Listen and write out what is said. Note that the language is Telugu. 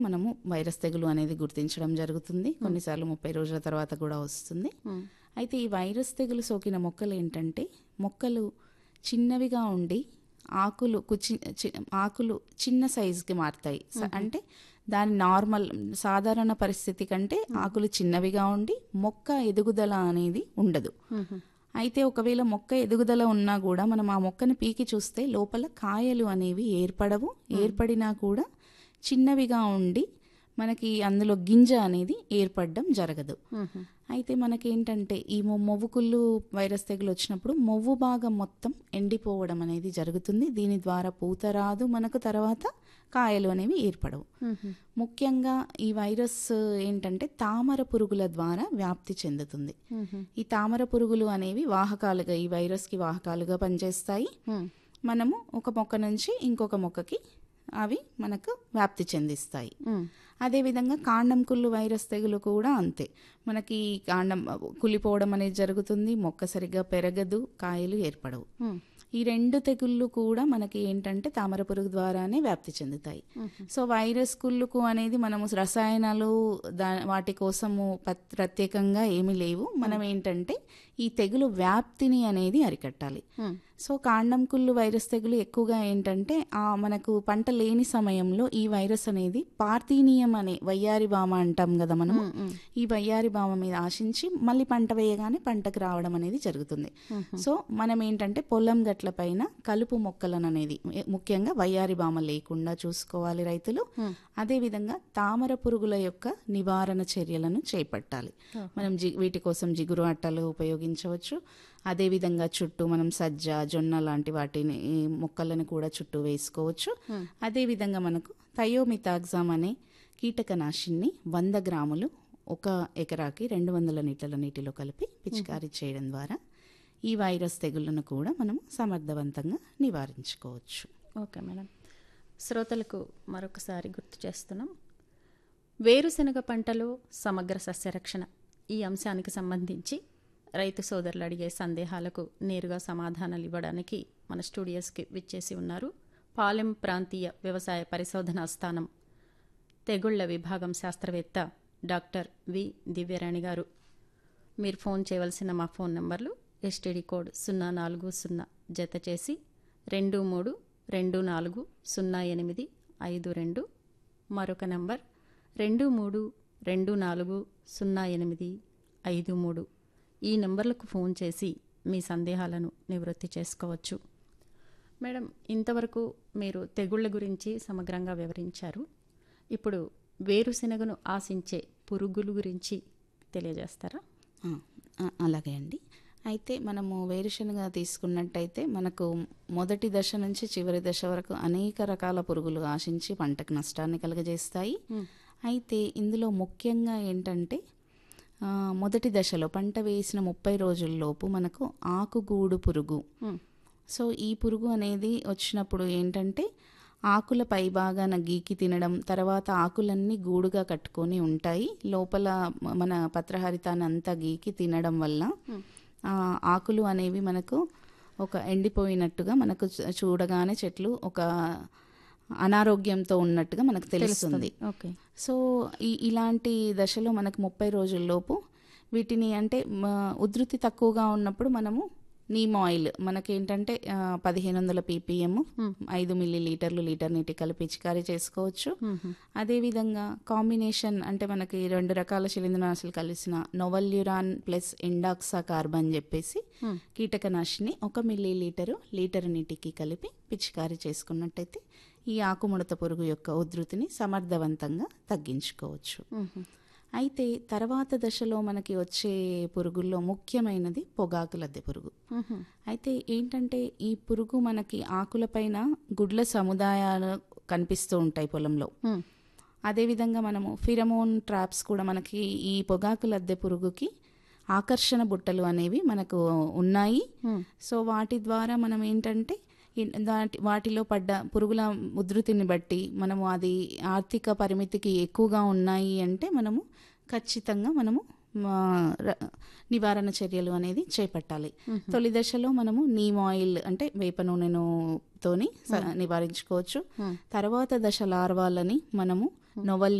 మనము వైరస్ తెగులు అనేది గుర్తించడం జరుగుతుంది కొన్నిసార్లు ముప్పై రోజుల తర్వాత కూడా వస్తుంది అయితే ఈ వైరస్ తెగులు సోకిన మొక్కలు ఏంటంటే మొక్కలు చిన్నవిగా ఉండి ఆకులు కుచి చి- ఆకులు చిన్న సైజుకి మారుతాయి స- అంటే దాని నార్మల్ సాధారణ పరిస్థితి కంటే ఆకులు చిన్నవిగా ఉండి మొక్క ఎదుగుదల అనేది ఉండదు అయితే ఒకవేళ మొక్క ఎదుగుదల ఉన్నా కూడా మనం ఆ మొక్కని పీకి చూస్తే లోపల కాయలు అనేవి ఏర్పడవు ఏర్పడినా కూడా చిన్నవిగా ఉండి మనకి అందులో గింజ అనేది ఏర్పడడం జరగదు అయితే మనకేంటంటే ఈ మొ- మొవ్వు కుళ్ళు వైరస్ తెగులు వచ్చినప్పుడు మొవ్వు భాగం మొత్తం ఎండిపోవడం అనేది జరుగుతుంది దీని ద్వారా పూత రాదు మనకు తర్వాత కాయలు అనేవి ఏర్పడవు ముఖ్యంగా ఈ వైరస్ ఏంటంటే తామర పురుగుల ద్వారా వ్యాప్తి చెందుతుంది ఈ తామర పురుగులు అనేవి వాహకాలుగా ఈ వైరస్కి వాహకాలుగా పనిచేస్తాయి మనము ఒక మొక్క నుంచి ఇంకొక మొక్కకి అవి మనకు వ్యాప్తి చెందిస్తాయి అదేవిధంగా కాండం కుళ్ళు వైరస్ తెగులు కూడా అంతే మనకి కాండం కులిపోవడం అనేది జరుగుతుంది మొక్క సరిగ్గా పెరగదు కాయలు ఏర్పడవు ఈ రెండు తెగుళ్ళు కూడా మనకి ఏంటంటే తామర పురుగు ద్వారానే వ్యాప్తి చెందుతాయి సో వైరస్ కుళ్ళుకు అనేది మనము రసాయనాలు దా వాటి కోసము పత్- ప్రత్యేకంగా ఏమీ లేవు మనం ఏంటంటే ఈ తెగులు వ్యాప్తిని అనేది అరికట్టాలి సో కాండం కుళ్ళు వైరస్ తెగులు ఎక్కువగా ఏంటంటే ఆ మనకు పంట లేని సమయంలో ఈ వైరస్ అనేది పార్థీనియం అనే వయ్యారి బామ అంటాం కదా మనము ఈ వయ్యారి బామ మీద ఆశించి మళ్ళీ పంట వేయగానే పంటకు రావడం అనేది జరుగుతుంది సో మనం ఏంటంటే పొలం గట్ల పైన కలుపు మొక్కలను అనేది ఏ- ముఖ్యంగా వయ్యారి బామ లేకుండా చూసుకోవాలి రైతులు అదేవిధంగా తామర పురుగుల యొక్క నివారణ చర్యలను చేపట్టాలి మనం జి వీటి కోసం జిగురు అట్టలు ఉపయోగించవచ్చు అదేవిధంగా చుట్టూ మనం సజ్జ జొన్న లాంటి వాటిని ఈ మొక్కలను కూడా చుట్టూ వేసుకోవచ్చు అదేవిధంగా మనకు థయోమితాగ్జామ్ అనే కీటకనాశిని వంద గ్రాములు ఒక ఎకరాకి రెండు వందల లీటర్ల నీటిలో కలిపి పిచికారీ చేయడం ద్వారా ఈ వైరస్ తెగుళ్లను కూడా మనం సమర్థవంతంగా నివారించుకోవచ్చు ఓకే మేడం శ్రోతలకు మరొకసారి గుర్తు చేస్తున్నాం వేరుశనగ పంటలో సమగ్ర సస్యరక్షణ ఈ అంశానికి సంబంధించి రైతు సోదరులు అడిగే సందేహాలకు నేరుగా సమాధానాలు ఇవ్వడానికి మన స్టూడియోస్కి విచ్చేసి ఉన్నారు పాలెం ప్రాంతీయ వ్యవసాయ పరిశోధనా స్థానం తెగుళ్ల విభాగం శాస్త్రవేత్త డాక్టర్ వి దివ్యరాణి గారు మీరు ఫోన్ చేయవలసిన మా ఫోన్ నంబర్లు ఎస్టీడీ కోడ్ సున్నా నాలుగు సున్నా జత చేసి రెండు మూడు రెండు నాలుగు సున్నా ఎనిమిది ఐదు రెండు మరొక నంబర్ రెండు మూడు రెండు నాలుగు సున్నా ఎనిమిది ఐదు మూడు ఈ నంబర్లకు ఫోన్ చేసి మీ సందేహాలను నివృత్తి చేసుకోవచ్చు మేడం ఇంతవరకు మీరు తెగుళ్ళ గురించి సమగ్రంగా వివరించారు ఇప్పుడు వేరుశెనగను ఆశించే పురుగులు గురించి తెలియజేస్తారా ఆ, ఆ, అలాగే అండి అయితే మనము వేరుశనగ తీసుకున్నట్టయితే మనకు మొదటి దశ నుంచి చివరి దశ వరకు అనేక రకాల పురుగులు ఆశించి పంటకు నష్టాన్ని కలుగజేస్తాయి అయితే ఇందులో ముఖ్యంగా ఏంటంటే ఆ, మొదటి దశలో పంట వేసిన ముప్పై రోజుల్లోపు మనకు ఆకుగూడు పురుగు సో ఈ పురుగు అనేది వచ్చినప్పుడు ఏంటంటే ఆకుల పై భాగాన గీకి తినడం తర్వాత ఆకులన్నీ గూడుగా కట్టుకొని ఉంటాయి లోపల మ- మన పత్రహరితాన్ని అంతా గీకి తినడం వల్ల ఆ ఆకులు అనేవి మనకు ఒక ఎండిపోయినట్టుగా మనకు చూ- చూడగానే చెట్లు ఒక అనారోగ్యంతో ఉన్నట్టుగా మనకు తెలుస్తుంది ఓకే సో ఈ ఇలాంటి దశలో మనకు ముప్పై రోజుల్లోపు వీటిని అంటే మ, ఉధృతి తక్కువగా ఉన్నప్పుడు మనము నీమ్ ఆయిల్ మనకేంటంటే ఆ, పదిహేను వందల పీపీఎం ఐదు మిల్లీ లీటర్లు లీటర్ నీటి కలిపి పిచికారీ చేసుకోవచ్చు అదేవిధంగా కాంబినేషన్ అంటే మనకి రెండు రకాల శిలీంద్రనాశులు కలిసిన నొవల్యురాన్ ప్లస్ ఎండాక్సా కార్బన్ చెప్పేసి కీటకనాశిని ఒక మిల్లీ లీటరు లీటర్ నీటికి కలిపి పిచికారీ చేసుకున్నట్టయితే ఈ ఆకుముడత పురుగు యొక్క ఉధృతిని సమర్థవంతంగా తగ్గించుకోవచ్చు అయితే తర్వాత దశలో మనకి వచ్చే పురుగుల్లో ముఖ్యమైనది పొగాకు లద్దె పురుగు అయితే ఏంటంటే ఈ పురుగు మనకి ఆకులపైన గుడ్ల సముదాయాలు కనిపిస్తూ ఉంటాయి పొలంలో అదేవిధంగా మనము ఫిరమోన్ ట్రాప్స్ కూడా మనకి ఈ పొగాకు లద్దె పురుగుకి ఆకర్షణ బుట్టలు అనేవి మనకు ఉన్నాయి సో వాటి ద్వారా మనం ఏంటంటే ఇన్- దాటి వాటిలో పడ్డ పురుగుల ఉధృతిని బట్టి మనము అది ఆర్థిక పరిమితికి ఎక్కువగా ఉన్నాయి అంటే మనము ఖచ్చితంగా మనము మా, ర- నివారణ చర్యలు అనేది చేపట్టాలి తొలి దశలో మనము నీమ్ ఆయిల్ అంటే వేప నూనెను తోని స- నివారించుకోవచ్చు తర్వాత దశ లార్వాలని మనము నొవల్